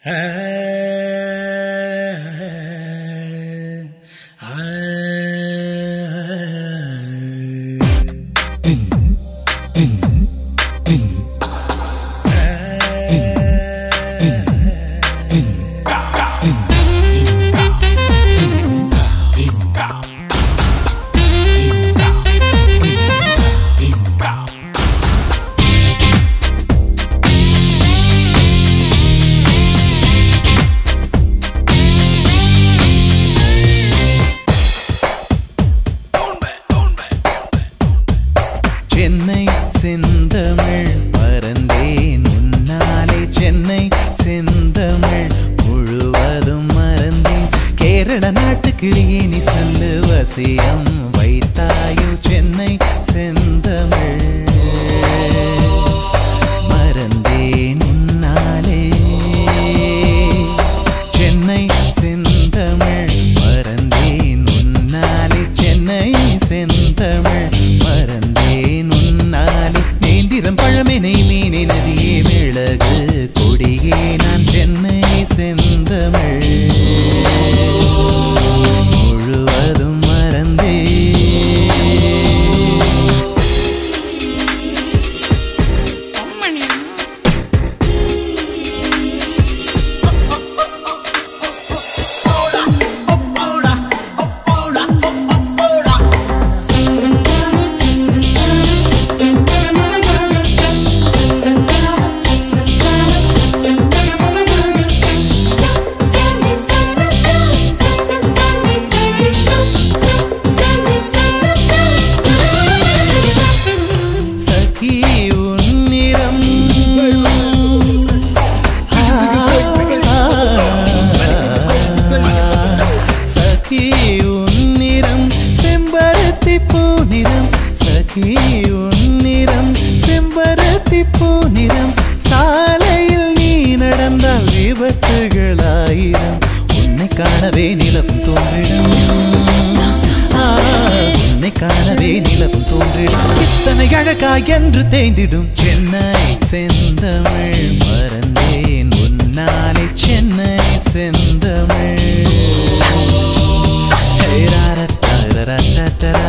சென்னை செந்தமிழ் மறந்தேன் உன்னாலே சென்னை செந்தமிழ் முழுவதும் மறந்தேன் கேரள நாட்டு கிளியே நீ சொல்லு வசியம் வைத்தாயோ சென்னை செந்தமிழ் மறந்தேன் உன்னாலே சென்னை செந்தமிழ் மறந்தேன் உன்னாலே சென்னை செந்தமிழ் மறந்தேன் உன்னாலே நேந்திரம் பழமெனை மீனை நதியே மிளகு கொடியே நான் சென்னை செந்தமிழ் முழுவதும் மறந்தேன் சகி உன்னிறம் சகி உன்னிறம் செம்பருத்தி பூநிறம் சகி உன்னிறம் செம்பருத்தி பூநிறம் சாலையில் நீ நடந்தால் விபத்துகளாயிரம் உன்னை காணவே நிலவும் தோன்றிடும் ஆ, உன்னை காணவே நிலவும் தோன்றிடும் இத்தனை அழகா என்று தேய்ந்திடும் சென்னை செந்தமிழ் மறந்தேன் உன்னாலே சென்னை செந்தமிழ் ஹே, ராரட்டா, ரரட்டட்டரா.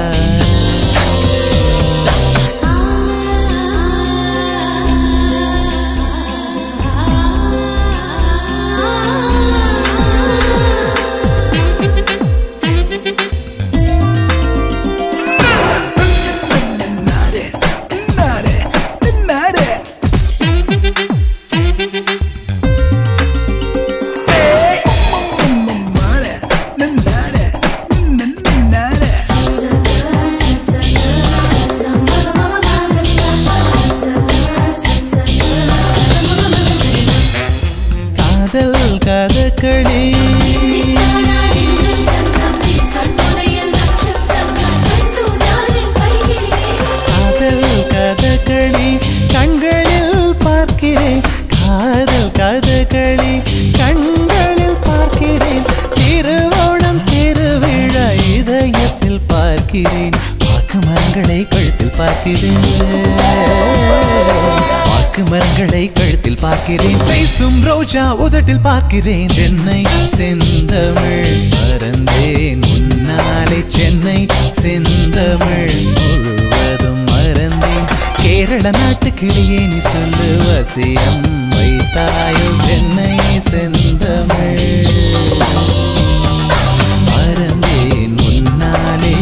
காதல் கதக்களே காதல் கதகளி கண்களில் பார்க்கிறேன் காதல் கதகளி கண்களில் பார்க்கிறேன் திருவோணம் திருவிழா இதயத்தில் பார்க்கிறேன் வாக்கு மரங்களை கழுத்தில் பார்க்கிறேன் வாக்கு மரங்களை கழுத்தில் பார்க்கிறேன் பேசும் ரோஜா உதட்டில் பார்க்கிறேன் சென்னை செந்தமிழ் மறந்தேன் முன்னாலே சென்னை செந்தமிழ் முழுவதும் மறந்தேன் கேரள நாட்டு கிளியே நீ சொல்லு வசியம் வைத்தாயோ சென்னை செந்தமிழ் மறந்தேன் முன்னாலே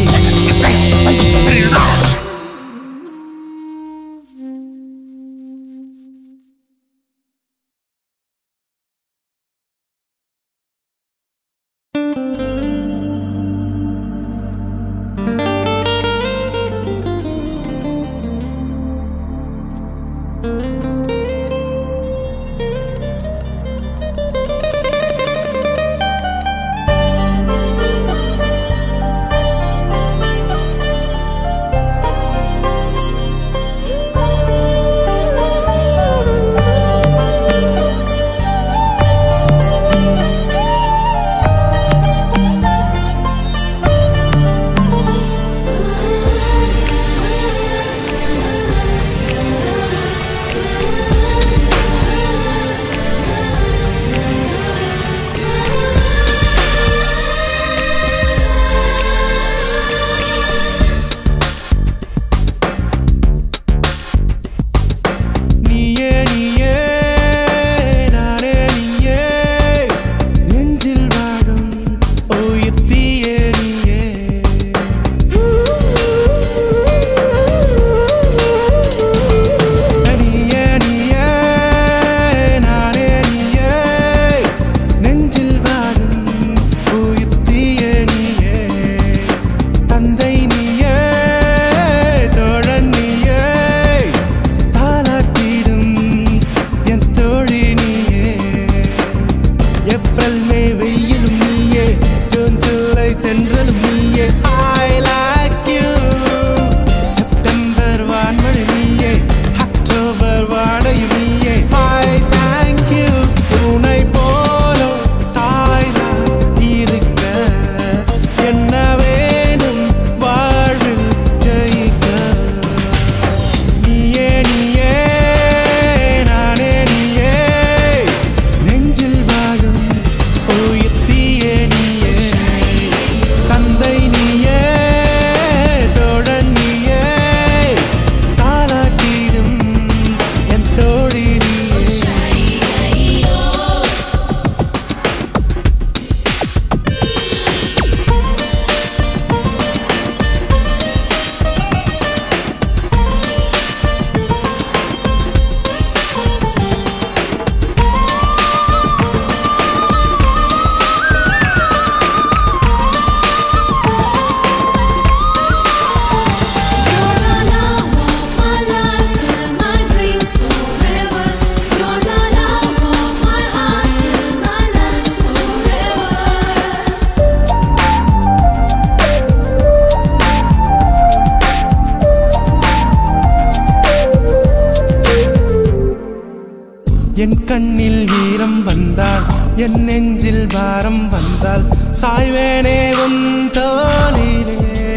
என் கண்ணில் ஈரம் வந்தால் என் நெஞ்சில் பாரம் வந்தால் சாய்வேனே உன் தோளிலே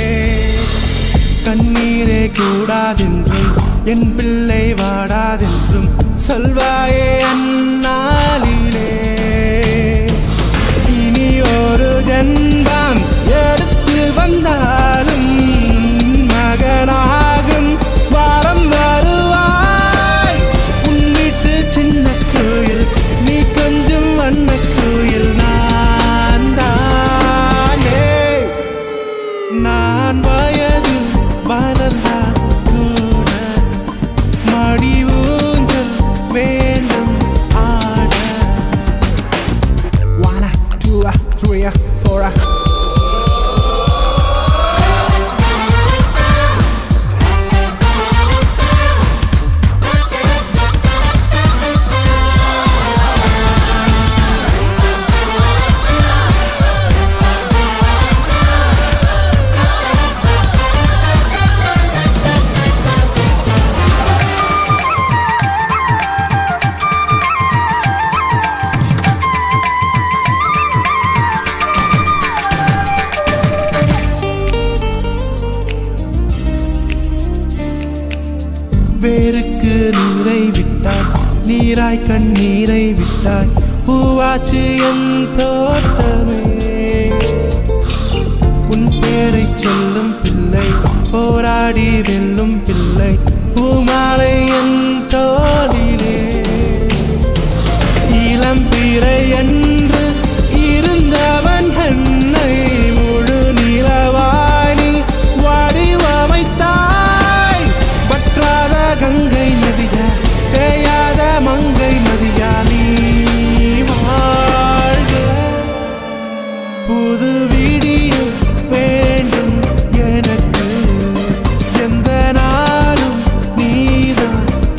கண்ணீரே கூடாதென்றும் என் பிள்ளை வாடாதென்றும் சொல்வாயே அந்நாளிலே இனி ஒரு ஜென்மம் எடுத்து வந்தாலும் மகனாகும் வாரம் வருவாய் உன் வீட்டு சின்ன கோயில் நீ கொஞ்சம் வண்ண கோயில் நான் தானே நான் வயதில் வளர்ந்தால் கூட மடி ஊஞ்சல் வேண்டும் ஆட One, two, three, four. வேருக்கு நீரை விட்டாய் நீராய் கண்ணீரை விட்டாய் பூவாச்சு என் தோட்டமே உன் பேரை சொல்லும் பிள்ளை போராடி வெல்லும் பிள்ளை பூமாலை என் தோளிலே இளம் பிறை என்று இருந்தவன் என்னை முழு நிலவாணி வடிவமைத்தாய் பற்றாத கங்கை நதியா தேயாத மங்கை நதியா நீ வாழ்க புது வீடியோ வேண்டும் எனக்கு எந்த நாளும் நீதான்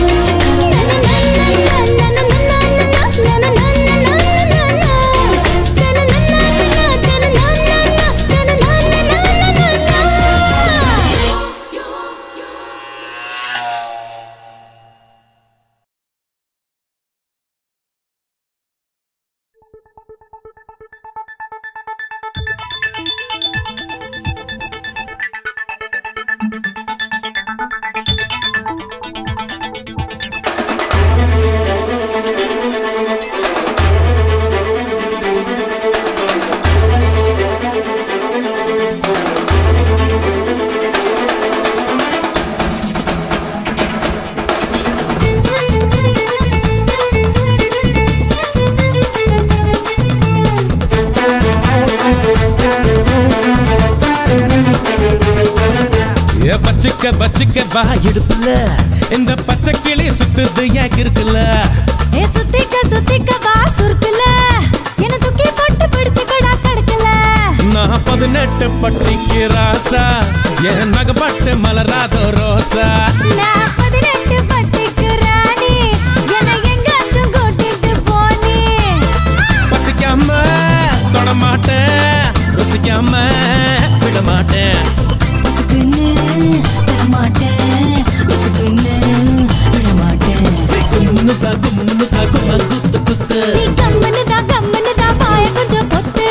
ஏ வச்சுக்க வச்சுக்க வா இடுப்புல இந்த பச்சை கிளி சுத்துது ஏன் இருக்குல்ல ஏ சுத்திக்க சுத்திக்க வா சுருக்குல என்ன தூக்கி போட்டு பிடிச்சுக்கடா தடுக்கல நான் பதினெட்டு பட்டிக்கு ராசா என் நகப்பட்டு மலராத ரோசா நான் பதினெட்டு பட்டிக்கு ராணி என்னை எங்காச்சும் கூட்டிட்டு போனி பசிக்காம தொடமாட்டேன் ருசிக்காம விட மாட்டேன் பசுக்குன்னு விடமாட்டேன் பசுக்குன்னு விடமாட்டேன் கும்முதா கும்முதா கும்மா குத்து குத்து நீ கம்மனு தான் கம்மனு தான் பாய கொஞ்சம் பொத்து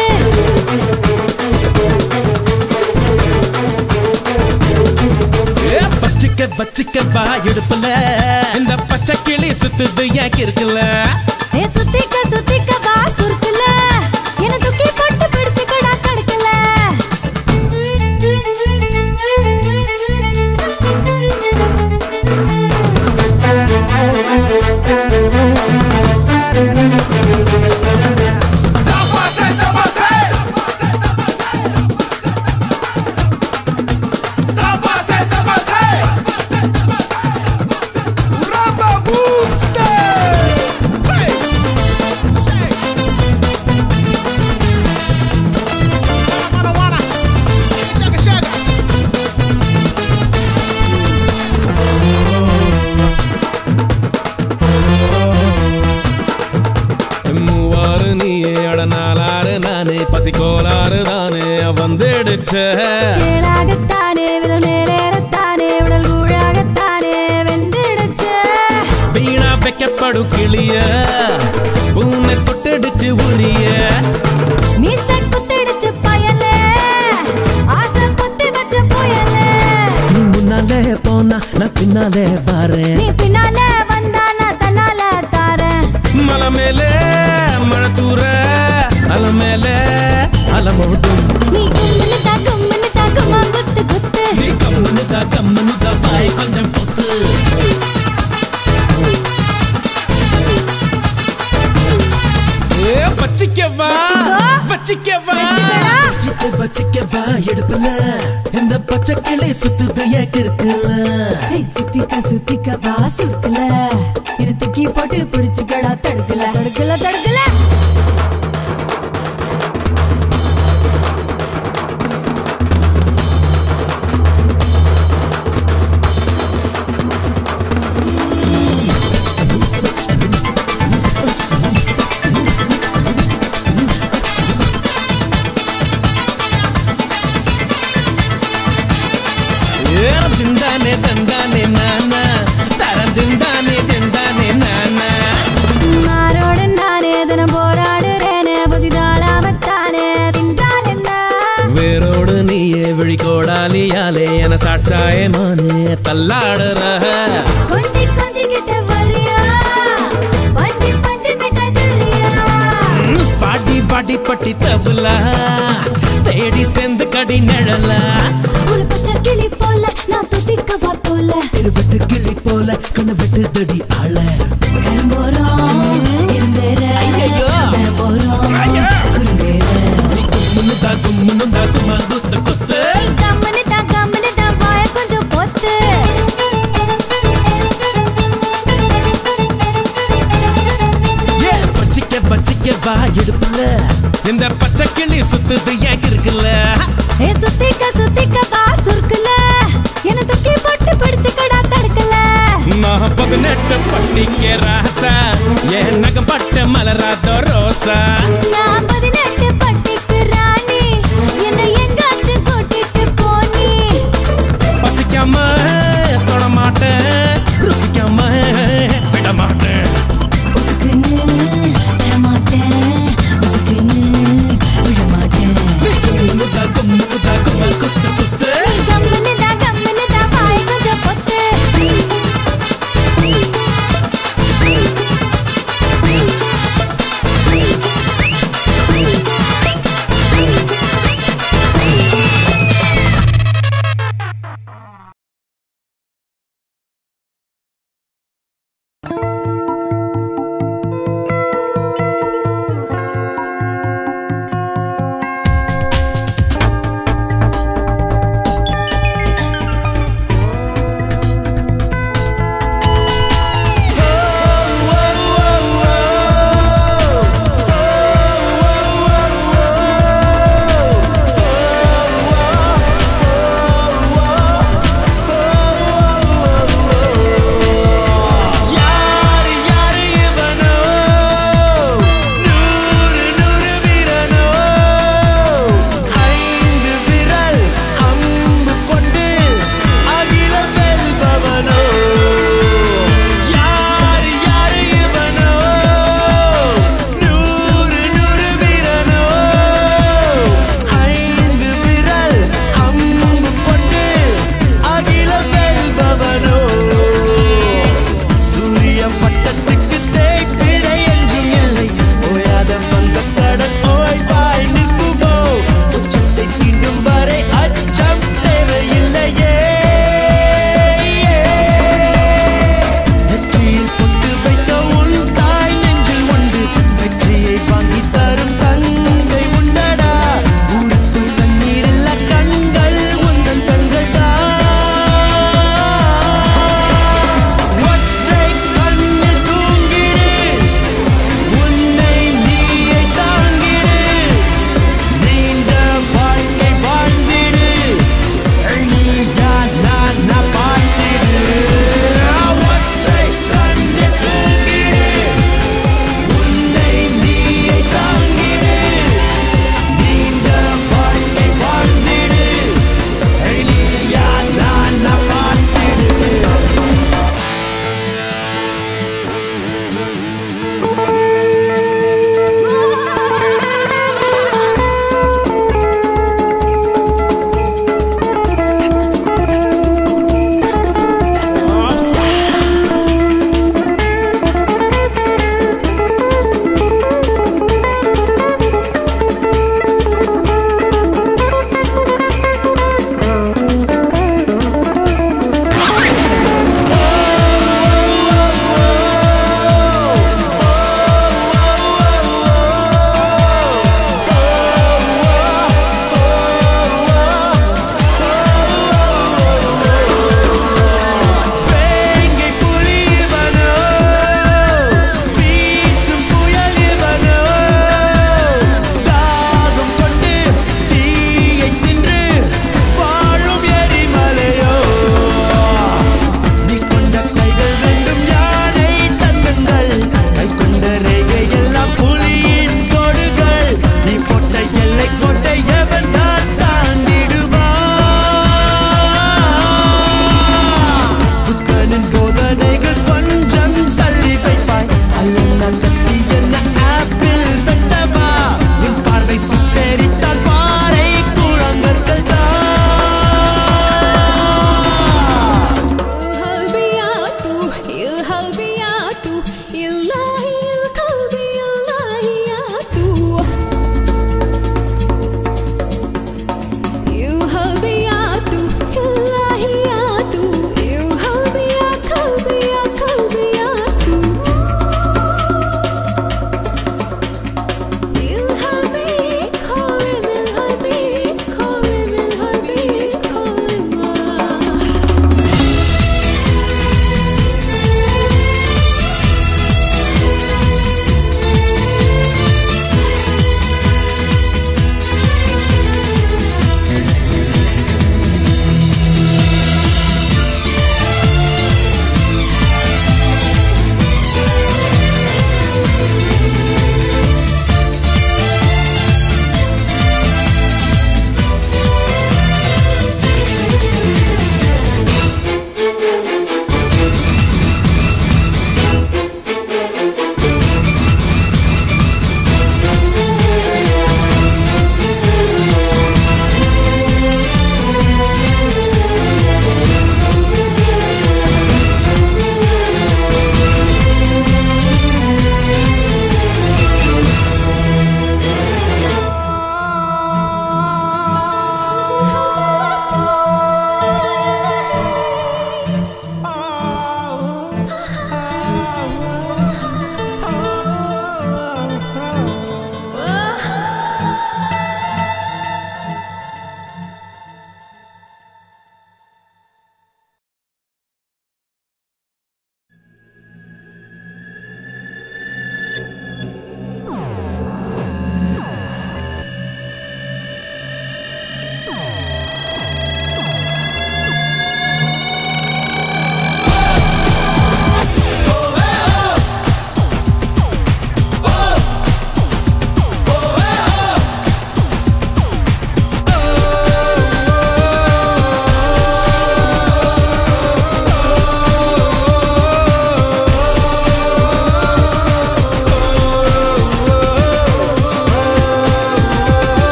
ஏ வச்சுக்க வச்சுக்க வா இடுப்புல இந்த பச்சை கிளி சுத்துது ஏன் இருக்குல்ல ஏ சுத்திக்க சுத்திக்க வா சுருக்குல என்ன தூக்கி போட்டு பிடிச்சுக்கடா தடுக்கல கோளாறு தானே வந்துடுச்ச கீழாகத்தானே விரல் மேலேறத்தானே உடல் கூழாகத்தானே வெந்திடுச்சு வீணா வைக்கப்படும் கிளிய பூனை தொட்டடிச்சு உரிய மீசை குத்திடுச்சு பயலே ஆசை குத்தி வச்ச புயலே நீ முன்னாலே போனா நான் பின்னாலே வரேன் நீ பின்னாலே வந்தா நான் தன்னால தாரேன் மலை மேலே மழை தூர அலை மேலே அலமோட்டும் நீ கும்முன்னு தா கும்முன்னு தா கும்மா குத்து குத்து நீ கம்முன்னு தான் கம்முன்னு தான் வாய் கொஞ்சம் பொத்து ஏ வச்சிக்கவா வச்சிக்கோ. வச்சிக்கவா வச்சிக்கடா. வச்சிக்க வச்சிக்க வா எடுப்புல இந்த பச்சை கிளி சுத்துது ஏக்கு இருக்குல்ல ஏய், சுத்திக்க சுத்திக்க வா சுருக்கல இரு தூக்கி போட்டு பிடிச்சுக்கடா தடுக்கல தடுக்கல தடுக்கல ஏற திண்டானே தந்தானே நானா தர திண்டானே திண்டானே நானா மாரோடு நானே தினம் போராடுறேனே பசிதாளாமத்தானே தின்றால் என்ன வேரோடு நீயே விழிகோடாலியாலே என சாட்சாயே மானே தள்ளாடுற கொஞ்சி கொஞ்சி கிட்ட வரியா பஞ்சு பஞ்சு மிட்டாய் தரியா பாடி பாடி பட்டி தபுலா தேடி செந்து கடி நிழல ஒரு பச்சை கிளி போல நான் துதிக்கவா போல இருவட்டு கிளி போல கண்ணு வெட்டு தடி ஆள கரும்போறோம் இருந்தேற ஐயையோ. போறோம் ஐயா. குறும்பேற நீ கும்முன்னு தான் கும்முன்னு தான் கும்மா குத்து குத்து கம்முன்னு தான் கம்முன்னு தான் வாய கொஞ்சம் பொத்து ஏ வச்சிக்க வச்சிக்க வா இடுப்புல இந்த பச்சை கிளி சுத்துது ஏன் இருக்குல்ல ஏ சுத்திக்க சுத்திக்க வா சுருக்குல என்ன தூக்கி போட்டு பிடிச்சுக்கடா தடுக்கல நான் பதினெட்டு பட்டிக்க ராசா என் நகம் பட்ட மலராத ரோசா நான் பதினெட்டு பட்டிக்கு ராணி என்னை எங்காச்சும் கூட்டிட்டு போனி பசிக்காம தொட மாட்டேன் ருசிக்காம விட மாட்டேன் உசுக்குன்னு தரமாட்டேன் உசுக்குன்னு விடமாட்டேன் கும்முன்னு தான் கும்முன்னு தான் கும்மா குத்து குத்து கம்முன்னு தான் கம்முன்னு தான் வாய கொஞ்சம் பொத்து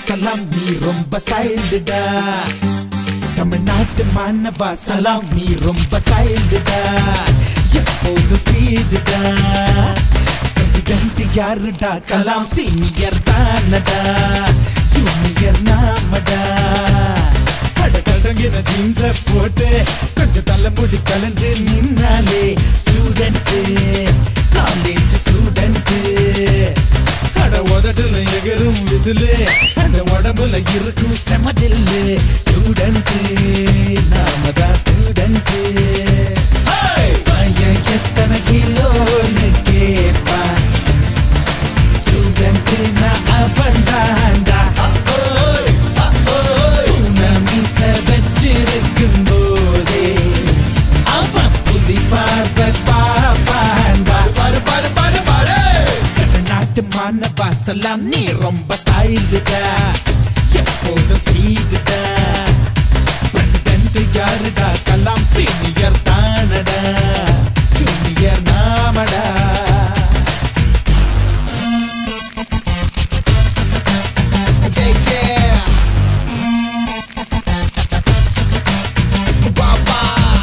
சலாம் நீ ரொம்ப ஸ்டைல்டுடா தமிழ்நாட்டு மாணவா சலாம் நீ ரொம்ப ஸ்டைல்டுடா எப்போது ஸ்பீடுடா பிரசிடென்ட் யாருடா கலாம் சீனியர் தானடா ஜூனியர் நாமடா அட கசங்கின ஜீன்ஸ போட்டு கொஞ்சம் தலைமுடி கலைஞ்சு நின்னாலே ஸ்டூடெண்ட் காலேஜ் ஸ்டூடெண்ட் அட உதட்டுல எகரும் விசிலு அந்த உடம்புல இருக்கும் செமதில்லு ஸ்டூடெண்ட் நாம தான் ஸ்டூடெண்ட் பையன் எத்தனை கிலோன்னு கேட்பான் ஸ்டூடெண்ட் நான் அவன் தாண்டா மீச வச்சிருக்கும் போதே அவன் புலி பார்வை பாப்பாண்டா பாரு பாரு பாரு பாரு நாட்டு மாணவா சலாம் நீ ரொம்ப ஸ்டைலுடா எப்போதும் ஸ்பீடுடா பிரசிடென்ட் யாருடா கலாம் சீனியர் தானடா ஜூனியர் நாமடா Yeah, yeah. Baba.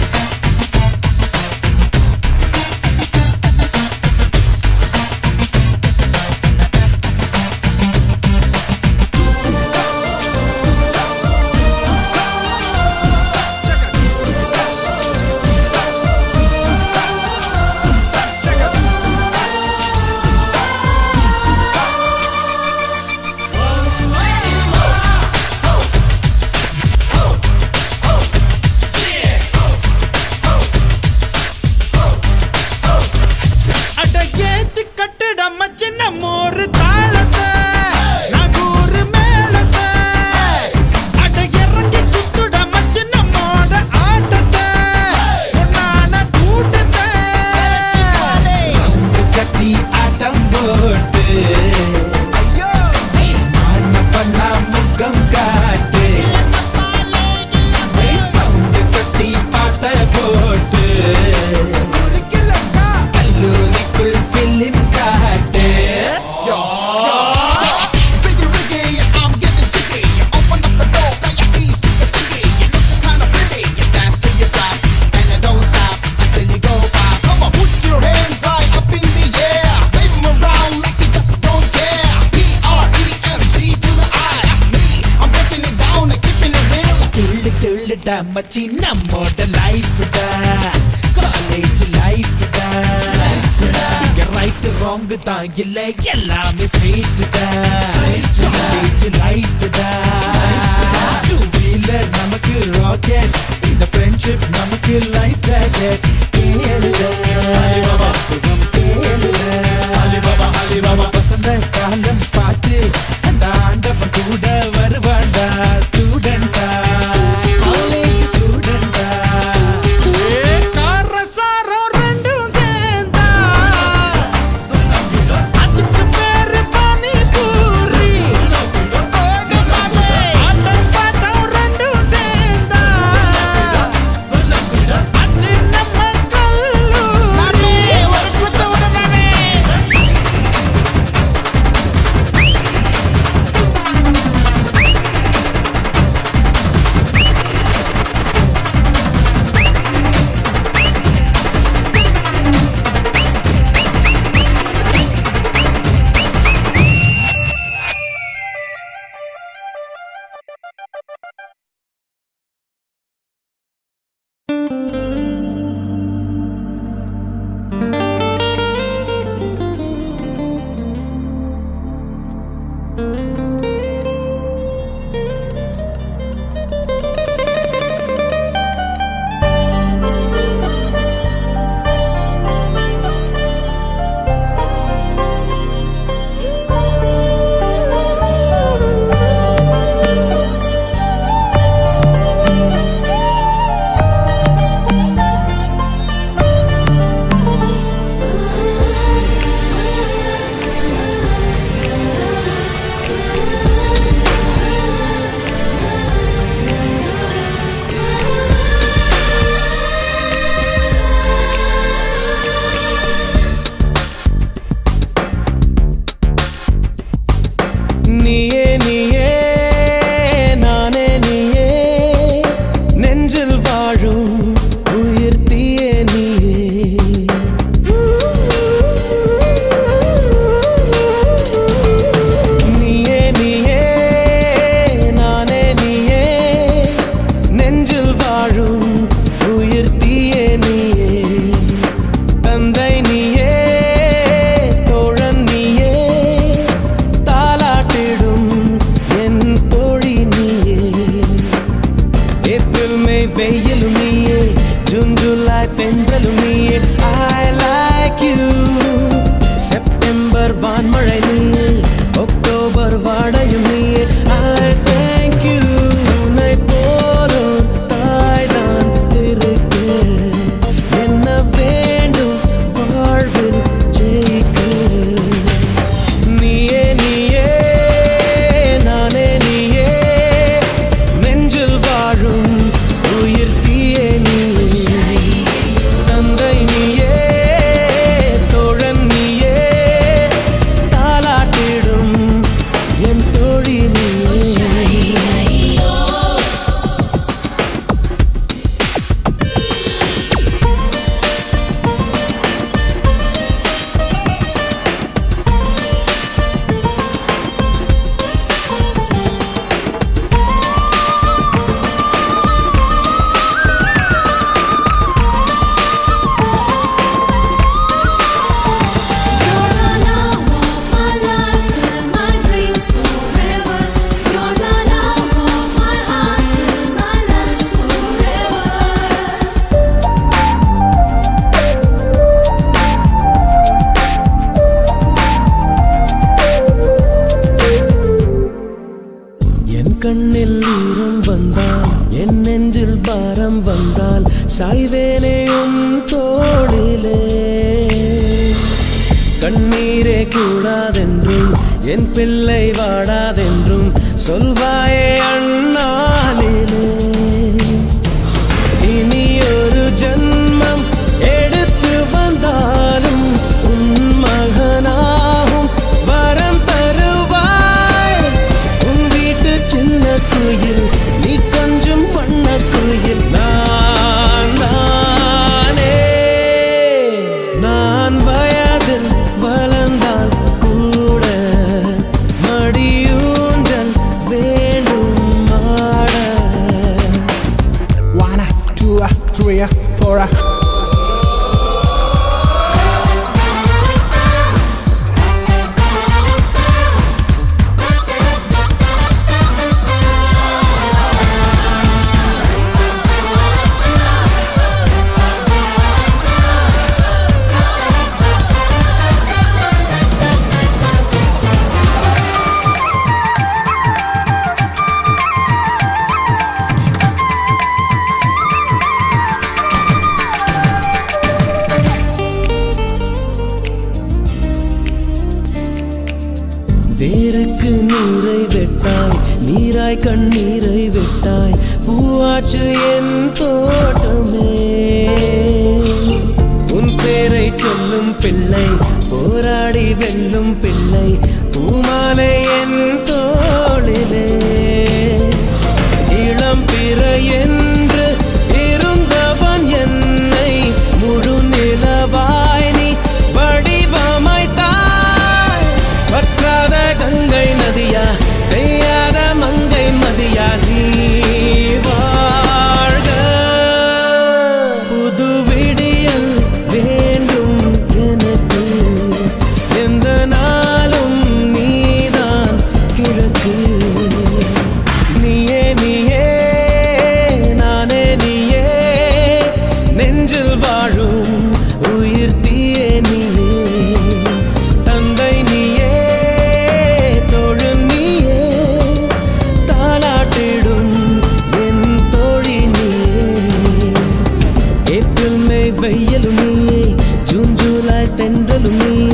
அட ஏத்து கட்டுடம் சின்ன மோரு தாளத்தை நகூரு மேளத்தை அட இறங்கி குத்துடம் சின்ன மோட ஆட்டத்தை பொன்னான கூட்டத்தை ரவுண்டு கட்டி ஆட்டம் போட்டு ஏய், மான பண்ணா முகம் காட்டு ஏய், சவுண்டு கட்டி பாட்ட போட்டு கல்லூரிக்குள் பிலிம் காட்டு Biggie Riggy, I'm getting jiggy. Open up the door, got your keys, sticky sticky. You look so kinda pretty. You dance till you drop, and you don't stop until you go pop. Come on, put your hands high up in the air. Wave 'em around like you just don't care. P R E M G to the I, that's me. I'm breaking it down and keeping it real. துள்ளு துள்ளுடா மச்சி நம்மோட லைஃப்டா college லைஃப்டா இங்க right wrong தான் இல்ல எல்லாமே ஸ்ட்ரெயிட்டா college லைஃப்டா டூ வீலர் நமக்கு ராக்கெட் இந்த ஃப்ரெண்ட்ஷிப் நமக்கு லைஃப் ஜாக்கெட் வசந்த காலம் பார்த்து அந்த ஆண்டவன் கூட வருவாண்டா ஸ்டூடெண்டா காலேஜ் ஸ்டூடெண்டா காரசாரம் ரெண்டும் சேர்ந்தா அதுக்கு பேரு பானிபூரி ஆட்டம் பாட்டம் ரெண்டும் சேர்ந்தா ஜூன் ஜூலை தென்றலும் நீயே ஐ லைக் யூ செப்டம்பர் வான்மழை நீயே அக்டோபர் வாடையும் நீயே ஐ தேங்க் யூ உன்னை போலும் தாய்தான் இருக்கு என்ன வேண்டும் வாழ்வில் ஜெயிக்க நீயே நீயே நானே நீயே நெஞ்சில் வாழும் உயிர் தீயே நீயே தந்தை நீயே தோழன் நீயே தாலாட்டிடும் என் தோழி நீயே You're the love of my life and my dreams forever. You're the love of my heart and my life forever. என் கண்ணில் ஈரம் வந்தால் என் நெஞ்சில் பாரம் வந்தால் சாய்வேனேயும் தோளிலே கண்ணீரே கூடாதென்றும் என் பிள்ளை வாடாதென்றும் சொல்வாயே அண்ணாலிலே இனி ஒரு ஜன்மம் எடுத்து வந்தாலும் உன் மகனாகும் வரம் தருவாய் உன் வீட்டு சின்ன குயில் நீ கொஞ்சம் வண்ண குயில் நான் தானே நான் வயதில் வளர்ந்தால் கூட மடியூஞ்சல் வேண்டும் ஆட One, two, three, four. வேருக்கு நீரை வெட்டாய் நீராய் கண்ணீரை வெட்டாய் பூவாச்சு என் தோட்டமே உன் பேரை சொல்லும் பிள்ளை போராடி வெல்லும் பிள்ளை பூமாலை என் தோளிலே இளம் பிற என்று இருந்தவன் என்னை முழு நிலவாய் நீ வடிவமைத்தாய் வற்றாத கங்கை நதியா பெய்யாத மங்கை மதியா நீ வாழ்க புது விடியல் வேண்டும் எனக்கு எந்த நாளும் நீதான் கிழக்கு நீயே நீயே நானே நீயே நெஞ்சில் வாழும் உயிர் தீயே நீயே தந்தை நீயே தோழன் நீயே தாலாட்டிடும் என் தோழி நீயே ஏப்ரல் மே வெயிலும் நீயே ஜூன் ஜூலை தென்றலும் நீயே